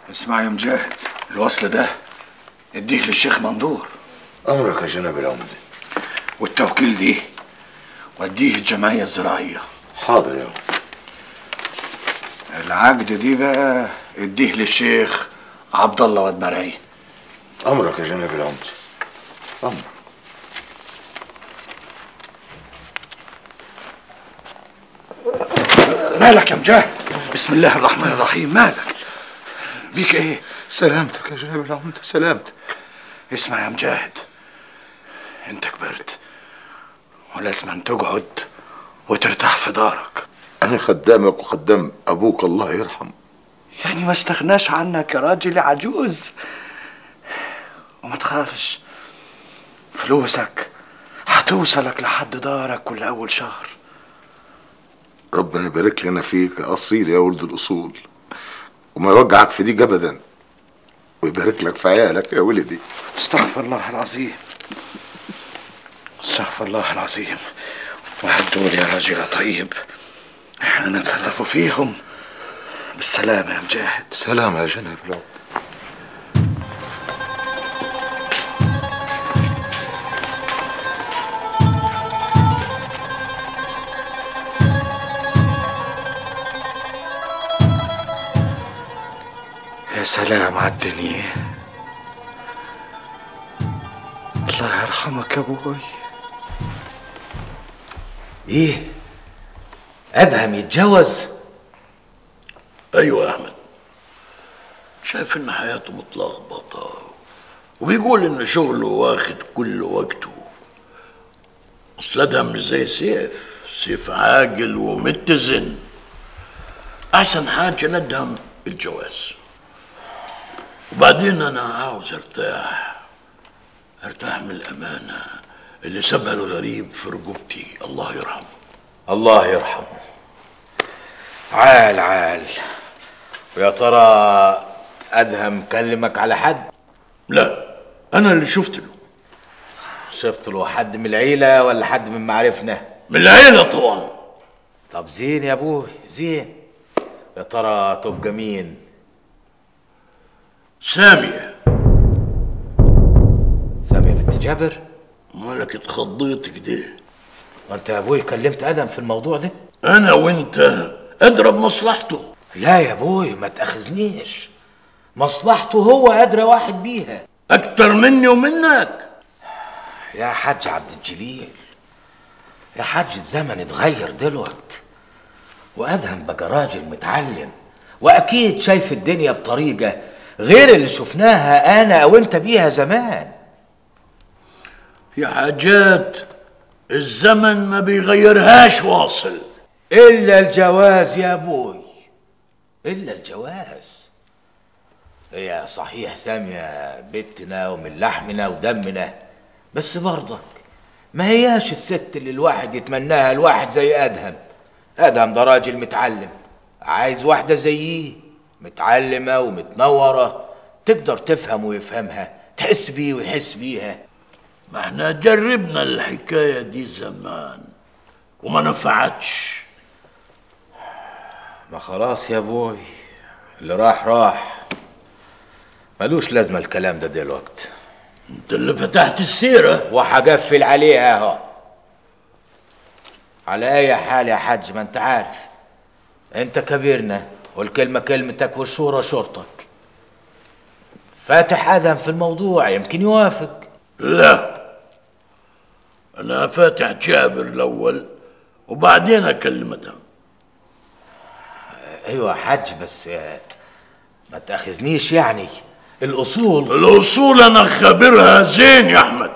اسمع يا مجاهد الوصل ده اديه للشيخ مندور امرك يا جناب العمده والتوكيل دي وديه الجمعية الزراعية حاضر يا العقد دي بقى اديه للشيخ عبد الله واد مرعي امرك يا جناب العمده امرك مالك يا مجاهد بسم الله الرحمن الرحيم مالك بيك ايه سلامتك يا جناب العمده سلامتك اسمع يا مجاهد انت كبرت ولازم أن تقعد وترتاح في دارك انا خدامك وخدام ابوك الله يرحمه يعني ما استغناش عنك يا راجل يا عجوز وما تخافش فلوسك هتوصلك لحد دارك كل اول شهر ربنا يبارك لنا فيك يا اصيل يا ولد الاصول وما يوجعك في ديك ابدا ويبارك لك في عيالك يا ولدي استغفر الله العظيم استغفر الله العظيم وهدول يا راجل يا طيب احنا نتصرف فيهم بالسلامة يا مجاهد سلام يا جناب العمده يا سلام على الدنيا الله يرحمك يا ابوي ايه ادهم يتجوز ايوه يا احمد شايف ان حياته متلخبطه وبيقول ان شغله واخد كل وقته اصل ادهم مش زي سيف سيف عاقل ومتزن احسن حاجه ندهم الجواز وبعدين انا عاوز ارتاح ارتاح من الامانه اللي سابها الغريب في رقبتي الله يرحمه الله يرحمه عال عال ويا ترى ادهم كلمك على حد لا انا اللي شفت له شفت له حد من العيله ولا حد من معارفنا من العيله طبعا طب زين يا ابوي زين يا ترى تبقى مين ساميه سامية بنت جابر مالك اتخضيت كده وانت يا ابوي كلمت ادم في الموضوع ده انا وانت ادرى بمصلحته لا يا ابوي ما تاخذنيش مصلحته هو ادرى واحد بيها اكتر مني ومنك يا حاج عبد الجليل يا حاج الزمن اتغير دلوقت وادهم بقى راجل متعلم واكيد شايف الدنيا بطريقه غير اللي شفناها انا او انت بيها زمان في حاجات الزمن ما بيغيرهاش واصل الا الجواز يا ابوي الا الجواز هي صحيح سامية بنتنا ومن لحمنا ودمنا بس برضك ما هياش الست اللي الواحد يتمناها الواحد زي ادهم ادهم ده راجل متعلم عايز واحدة زيه متعلمة ومتنورة تقدر تفهم ويفهمها تحس بيه ويحس بيها ما احنا جربنا الحكايه دي زمان وما نفعتش ما خلاص يا ابوي اللي راح راح ملوش لازمة الكلام ده دلوقتي انت اللي فتحت السيره وهقفل عليها اهو على اي حال يا حاج ما انت عارف انت كبيرنا والكلمة كلمتك والشورى شورتك فاتح ادم في الموضوع يمكن يوافق لا انا فاتح جابر الاول وبعدين اكلم ادهم ايوه يا حاج بس آه، ما تاخذنيش يعني الاصول الاصول انا خابرها زين يا احمد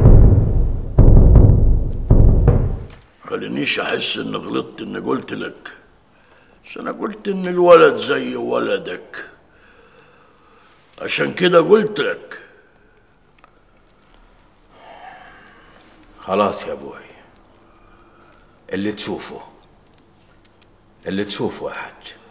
خلينيش احس اني غلطت اني قلت لك بس انا قلت ان الولد زي ولدك عشان كده قلت لك خلاص يا ابوي اللي تشوفه اللي تشوفه يا حاج